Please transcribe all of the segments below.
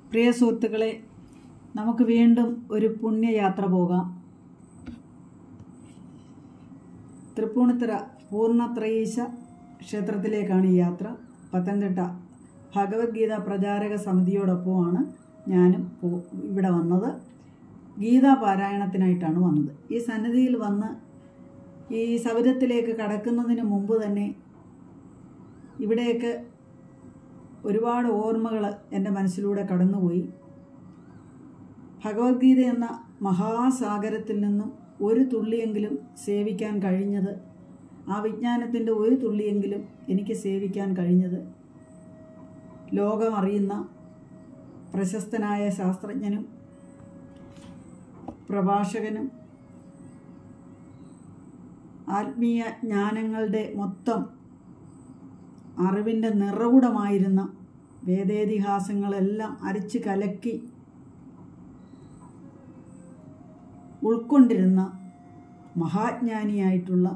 പ്രിയ സുഹൃത്തുക്കളെ നമുക്ക് വീണ്ടും ഒരു പുണ്യയാത്ര പോകാം തൃപ്പൂണിത്തുറ പൂർണ്ണത്രയീശ ക്ഷേത്രത്തിലേക്കാണ് ഈ യാത്ര പത്തനംതിട്ട ഭഗവത്ഗീത പ്രചാരക സമിതിയോടൊപ്പമാണ് ഞാനും പോ- ഇവിടെ വന്നത് ഗീതാ പാരായണത്തിനായിട്ടാണ് വന്നത് ഈ സന്നിധിയിൽ വന്ന് ഈ സൗരത്തിലേക്ക് കടക്കുന്നതിന് മുമ്പ് തന്നെ ഇവിടെയൊക്കെ ഒരുപാട് ഓർമ്മകൾ എൻ്റെ മനസ്സിലൂടെ കടന്നുപോയി ഭഗവത്ഗീത എന്ന മഹാസാഗരത്തിൽ നിന്നും ഒരു തുള്ളിയെങ്കിലും സേവിക്കാൻ കഴിഞ്ഞത് ആ വിജ്ഞാനത്തിൻ്റെ ഒരു തുള്ളിയെങ്കിലും എനിക്ക് സേവിക്കാൻ കഴിഞ്ഞത് ലോകമറിയുന്ന പ്രശസ്തനായ ശാസ്ത്രജ്ഞനും പ്രഭാഷകനും ആത്മീയ ജ്ഞാനങ്ങളുടെ മൊത്തം അറിവിൻ്റെ നിറകുടമായിരുന്ന വേദേതിഹാസങ്ങളെല്ലാം അരിച്ചു കലക്കി ഉൾക്കൊണ്ടിരുന്ന മഹാജ്ഞാനിയായിട്ടുള്ള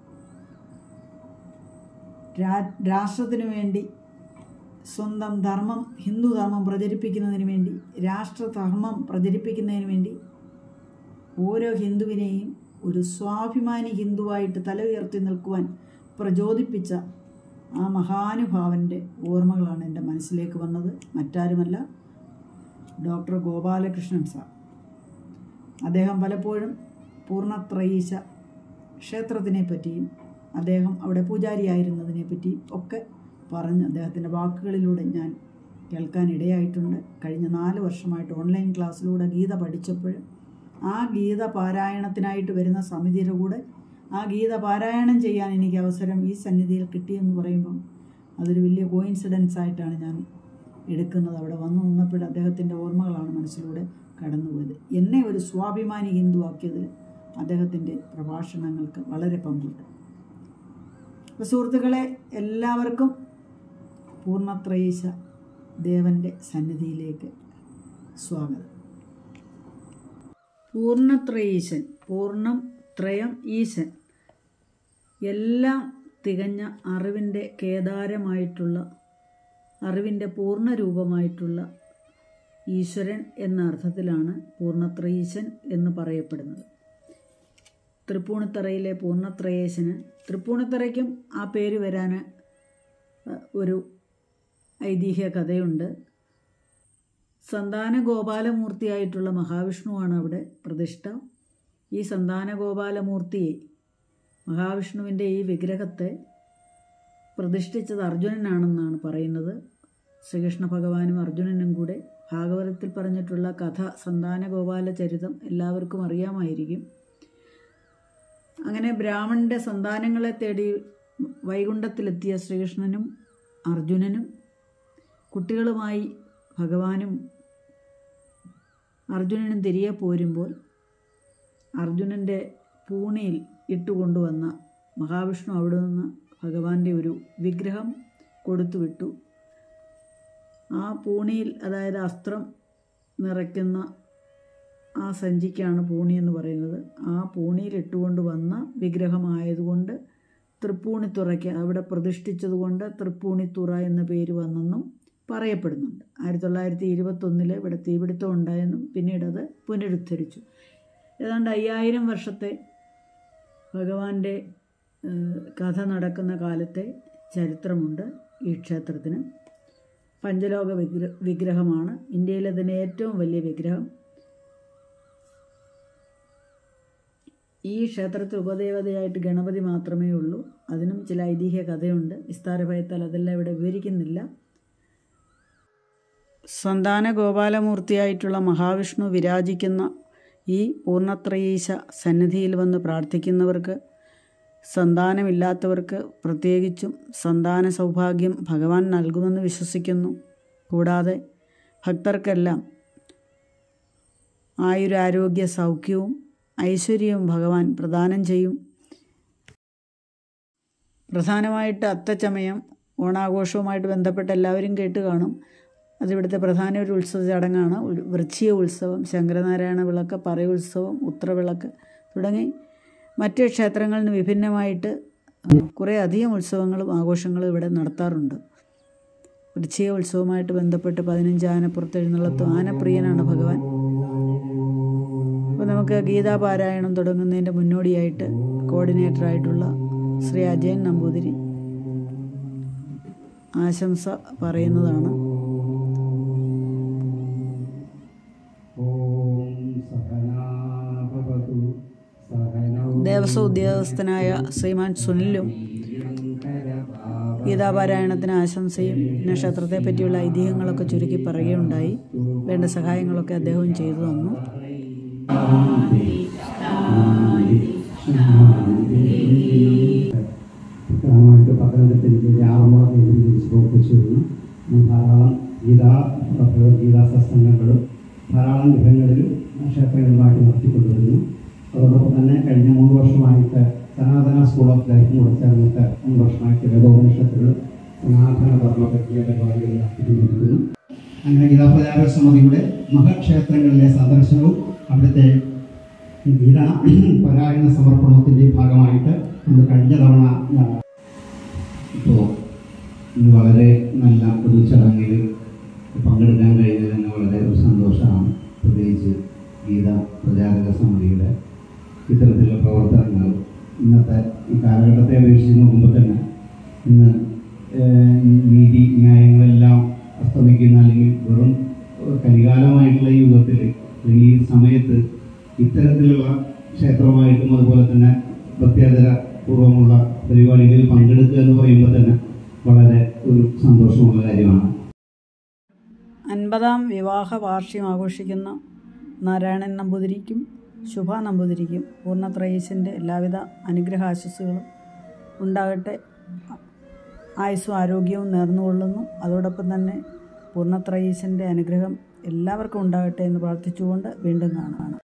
രാ- രാഷ്ട്രത്തിനു വേണ്ടി സ്വന്തം ധർമ്മം ഹിന്ദുധർമ്മം പ്രചരിപ്പിക്കുന്നതിന് വേണ്ടി രാഷ്ട്രധർമ്മം പ്രചരിപ്പിക്കുന്നതിന് വേണ്ടി ഓരോ ഹിന്ദുവിനെയും ഒരു സ്വാഭിമാനി ഹിന്ദുവായിട്ട് തല ഉയർത്തി നിൽക്കുവാൻ പ്രചോദിപ്പിച്ച ആ മഹാനുഭാവൻ്റെ ഓർമ്മകളാണ് എൻ്റെ മനസ്സിലേക്ക് വന്നത് മറ്റാരുമല്ല ഡോക്ടർ ഗോപാലകൃഷ്ണൻ സാർ അദ്ദേഹം പലപ്പോഴും പൂർണ്ണത്രയീശ ക്ഷേത്രത്തിനെ പറ്റിയും അദ്ദേഹം അവിടെ പൂജാരിയായിരുന്നതിനെ പറ്റിയും ഒക്കെ പറഞ്ഞ് അദ്ദേഹത്തിൻ്റെ വാക്കുകളിലൂടെ ഞാൻ കേൾക്കാൻ ഇടയായിട്ടുണ്ട് കഴിഞ്ഞ നാല് വർഷമായിട്ട് ഓൺലൈൻ ക്ലാസ്സിലൂടെ ഗീത പഠിച്ചപ്പോൾ ആ ഗീത പാരായണത്തിനായിട്ട് വരുന്ന സമിതിയുടെ കൂടെ ആ ഗീത പാരായണം ചെയ്യാൻ എനിക്ക് അവസരം ഈ സന്നിധിയിൽ കിട്ടിയെന്ന് പറയുമ്പം അതൊരു വലിയ കോയിൻസിഡൻസ് ആയിട്ടാണ് ഞാൻ എടുക്കുന്നത് അവിടെ വന്നു നിന്നപ്പോൾ അദ്ദേഹത്തിൻ്റെ ഓർമ്മകളാണ് മനസ്സിലൂടെ കടന്നുപോയത് എന്നെ ഒരു സ്വാഭിമാനി ഹിന്ദുവാക്കിയതിൽ അദ്ദേഹത്തിൻ്റെ പ്രഭാഷണങ്ങൾക്ക് വളരെ പങ്കുണ്ട് അപ്പോൾ സുഹൃത്തുക്കളെ എല്ലാവർക്കും പൂർണ്ണത്രയീശ ദേവൻ്റെ സന്നിധിയിലേക്ക് സ്വാഗതം പൂർണ്ണത്രയീശൻ പൂർണ്ണം ത്രയം ഈശൻ എല്ലാം തികഞ്ഞ അറിവിൻ്റെ കേദാരമായിട്ടുള്ള അറിവിൻ്റെ പൂർണ്ണരൂപമായിട്ടുള്ള ഈശ്വരൻ എന്ന അർത്ഥത്തിലാണ് പൂർണ്ണത്രയീശൻ എന്ന് പറയപ്പെടുന്നത് തൃപ്പൂണിത്തറയിലെ പൂർണ്ണത്രയേശന് തൃപ്പൂണിത്തറയ്ക്കും ആ പേര് വരാൻ അഹ്, ഒരു ഐതിഹ്യ കഥയുണ്ട് സന്താന ഗോപാലമൂർത്തിയായിട്ടുള്ള മഹാവിഷ്ണുവാണ് അവിടെ പ്രതിഷ്ഠ ഈ സന്താന ഗോപാലമൂർത്തിയെ മഹാവിഷ്ണുവിൻ്റെ ഈ വിഗ്രഹത്തെ പ്രതിഷ്ഠിച്ചത് അർജുനനാണെന്നാണ് പറയുന്നത് ശ്രീകൃഷ്ണ ഭഗവാനും അർജുനനും കൂടെ ഭാഗവതത്തിൽ പറഞ്ഞിട്ടുള്ള കഥ സന്താന ഗോപാല ചരിതം എല്ലാവർക്കും അറിയാമായിരിക്കും അങ്ങനെ ബ്രാഹ്മണന്റെ സന്താനങ്ങളെ തേടി വൈകുണ്ഠത്തിലെത്തിയ ശ്രീകൃഷ്ണനും അർജുനനും കുട്ടികളുമായി ഭഗവാനും അർജുനനും തിരികെ പോരുമ്പോൾ അർജുനൻ്റെ പൂണിയിൽ ഇട്ടുകൊണ്ടുവന്ന മഹാവിഷ്ണു അവിടെ നിന്ന് ഭഗവാന്റെ ഒരു വിഗ്രഹം കൊടുത്തുവിട്ടു ആ പൂണിയിൽ അതായത് അസ്ത്രം നിറയ്ക്കുന്ന ആ സഞ്ചിക്കാണ് പൂണി എന്ന് പറയുന്നത് ആ പൂണിയിൽ ഇട്ടുകൊണ്ട് വന്ന വിഗ്രഹമായതുകൊണ്ട് തൃപ്പൂണിത്തുറയ്ക്ക് അവിടെ പ്രതിഷ്ഠിച്ചതുകൊണ്ട് തൃപ്പൂണിത്തുറ എന്ന പേര് വന്നെന്നും പറയപ്പെടുന്നുണ്ട് ആയിരത്തി തൊള്ളായിരത്തി ഇരുപത്തൊന്നിൽ ഇവിടെ തീപിടുത്തം ഉണ്ടായെന്നും പിന്നീട് അത് പുനരുദ്ധരിച്ചു ഏതാണ്ട് അയ്യായിരം വർഷത്തെ ഭഗവാന്റെ ഏഹ്, കഥ നടക്കുന്ന കാലത്തെ ചരിത്രമുണ്ട് ഈ ക്ഷേത്രത്തിന് പഞ്ചലോക വിഗ്ര വിഗ്രഹമാണ് ഇന്ത്യയിലെ തന്നെ ഏറ്റവും വലിയ വിഗ്രഹം ഈ ക്ഷേത്രത്തിൽ ഉപദേവതയായിട്ട് ഗണപതി മാത്രമേ ഉള്ളൂ അതിനും ചില ഐതിഹ്യ കഥയുണ്ട് വിസ്താരഭയത്താൽ അതെല്ലാം ഇവിടെ വിവരിക്കുന്നില്ല സന്താന ഗോപാലമൂർത്തിയായിട്ടുള്ള മഹാവിഷ്ണു വിരാജിക്കുന്ന ഈ പൂർണ്ണത്രയീശ സന്നിധിയിൽ വന്ന് പ്രാർത്ഥിക്കുന്നവർക്ക് സന്താനമില്ലാത്തവർക്ക് പ്രത്യേകിച്ചും സന്താന സൗഭാഗ്യം ഭഗവാൻ നൽകുമെന്ന് വിശ്വസിക്കുന്നു കൂടാതെ ഭക്തർക്കെല്ലാം ആയുരാരോഗ്യ സൗഖ്യവും ഐശ്വര്യവും ഭഗവാൻ പ്രദാനം ചെയ്യും പ്രധാനമായിട്ട് അത്തച്ചമയം ഓണാഘോഷവുമായിട്ട് ബന്ധപ്പെട്ട് എല്ലാവരും കേട്ട് കാണും അതിവിടുത്തെ പ്രധാന ഒരു ഉത്സവ ചടങ്ങാണ് ഉൽ- വൃശ്ചിക ഉത്സവം ശങ്കരനാരായണ വിളക്ക് പറയുത്സവം ഉത്രവിളക്ക് തുടങ്ങി മറ്റ് ക്ഷേത്രങ്ങളിൽ നിന്ന് വിഭിന്നമായിട്ട് കുറേ അധികം ഉത്സവങ്ങളും ആഘോഷങ്ങളും ഇവിടെ നടത്താറുണ്ട് വൃശ്ചിക ഉത്സവമായിട്ട് ബന്ധപ്പെട്ട് പതിനഞ്ച് ആനപ്പുറത്ത് എഴുന്നള്ളത്തും ആനപ്രിയനാണ് ഭഗവാൻ അപ്പോൾ നമുക്ക് ഗീതാപാരായണം തുടങ്ങുന്നതിൻ്റെ മുന്നോടിയായിട്ട് കോർഡിനേറ്ററായിട്ടുള്ള ശ്രീ അജയൻ നമ്പൂതിരി ആശംസ പറയുന്നതാണ് ഓം സഹനാഭവതു സഹനൗ ദേവസ്വം ഉദ്യോഗസ്ഥനായ ശ്രീമാൻ സുനിലും ഗീതാപാരായണത്തിന് ആശംസയും നക്ഷത്രത്തെ പറ്റിയുള്ള ഐതിഹ്യങ്ങളൊക്കെ ചുരുക്കി പറയുകയുണ്ടായി വേണ്ട സഹായങ്ങളൊക്കെ അദ്ദേഹവും ചെയ്തു തന്നു കൃത്യമായിട്ട് പത്തനംതിട്ട ആറന്മുള കേന്ദ്രീകരിച്ച് പ്രവർത്തിച്ചു വരുന്നു ഉം ധാരാളം ഗീതാ ഭഗവത്ഗീതാ സത്സംഗങ്ങളും ധാരാളം ഗ്രഹങ്ങളിൽ ക്ഷേത്രങ്ങളിലായിട്ട് നടത്തിക്കൊണ്ടുവരുന്നു അതോടൊപ്പം തന്നെ കഴിഞ്ഞ മൂന്ന് വർഷമായിട്ട് സനാതന സ്കൂൾ ഓഫ് ലൈഫിനോട് ചേർന്നിട്ട് മൂന്ന് വർഷമായിട്ട് വേദോപനിഷത്തുകൾ സനാതന ധർമ്മ പറ്റിയ പരിപാടികൾ നടത്തിക്കൊണ്ടിരിക്കുന്നു അങ്ങനെ ഗീതാപ്രചാര സമിതിയുടെ മഹക്ഷേത്രങ്ങളിലെ സന്ദർശനവും അവിടുത്തെ ഗീത പരായണ സമർപ്പണത്തിൻ്റെ ഭാഗമായിട്ട് നമ്മൾ കഴിഞ്ഞ തവണ ആ, ഇപ്പോൾ ഇന്ന് വളരെ നല്ല ഒരു ചടങ്ങിൽ പങ്കെടുക്കാൻ കഴിഞ്ഞത് തന്നെ വളരെ ഒരു സന്തോഷമാണ് പ്രത്യേകിച്ച് ഗീത പ്രചാരക സമിതിയുടെ ഇത്തരത്തിലുള്ള പ്രവർത്തനങ്ങൾ ഇന്നത്തെ ഈ കാലഘട്ടത്തെ അപേക്ഷിച്ച് നോക്കുമ്പോൾ തന്നെ ഇന്ന് ഏഹ്, നീതി ന്യായങ്ങളെല്ലാം അസ്തമിക്കുന്ന അല്ലെങ്കിൽ വെറും ഏഹ്, കലികാലമായിട്ടുള്ള ഈ യുഗത്തിൽ അല്ലെങ്കിൽ ഈ സമയത്ത് ഇത്തരത്തിലുള്ള ക്ഷേത്രമായിട്ടും അതുപോലെ തന്നെ പ്രത്യേകതര പൂർവ്വമുള്ള പരിപാടികളിൽ പങ്കെടുക്കുക എന്ന് പറയുമ്പോൾ തന്നെ വളരെ ഒരു സന്തോഷമുള്ള കാര്യമാണ് അൻപതാം വിവാഹ വാർഷികം ആഘോഷിക്കുന്ന നാരായണൻ നമ്പൂതിരിക്കും ശുഭ നമ്പൂതിരിക്കും പൂർണ്ണത്രയീശൻ്റെ എല്ലാവിധ അനുഗ്രഹാശസ്സുകളും ഉണ്ടാകട്ടെ ആയുസ്സും ആരോഗ്യവും നേർന്നുകൊള്ളുന്നു അതോടൊപ്പം തന്നെ പൂർണ്ണത്രയീശൻ്റെ അനുഗ്രഹം എല്ലാവർക്കും ഉണ്ടാകട്ടെ എന്ന് പ്രാർത്ഥിച്ചുകൊണ്ട് വീണ്ടും കാണാം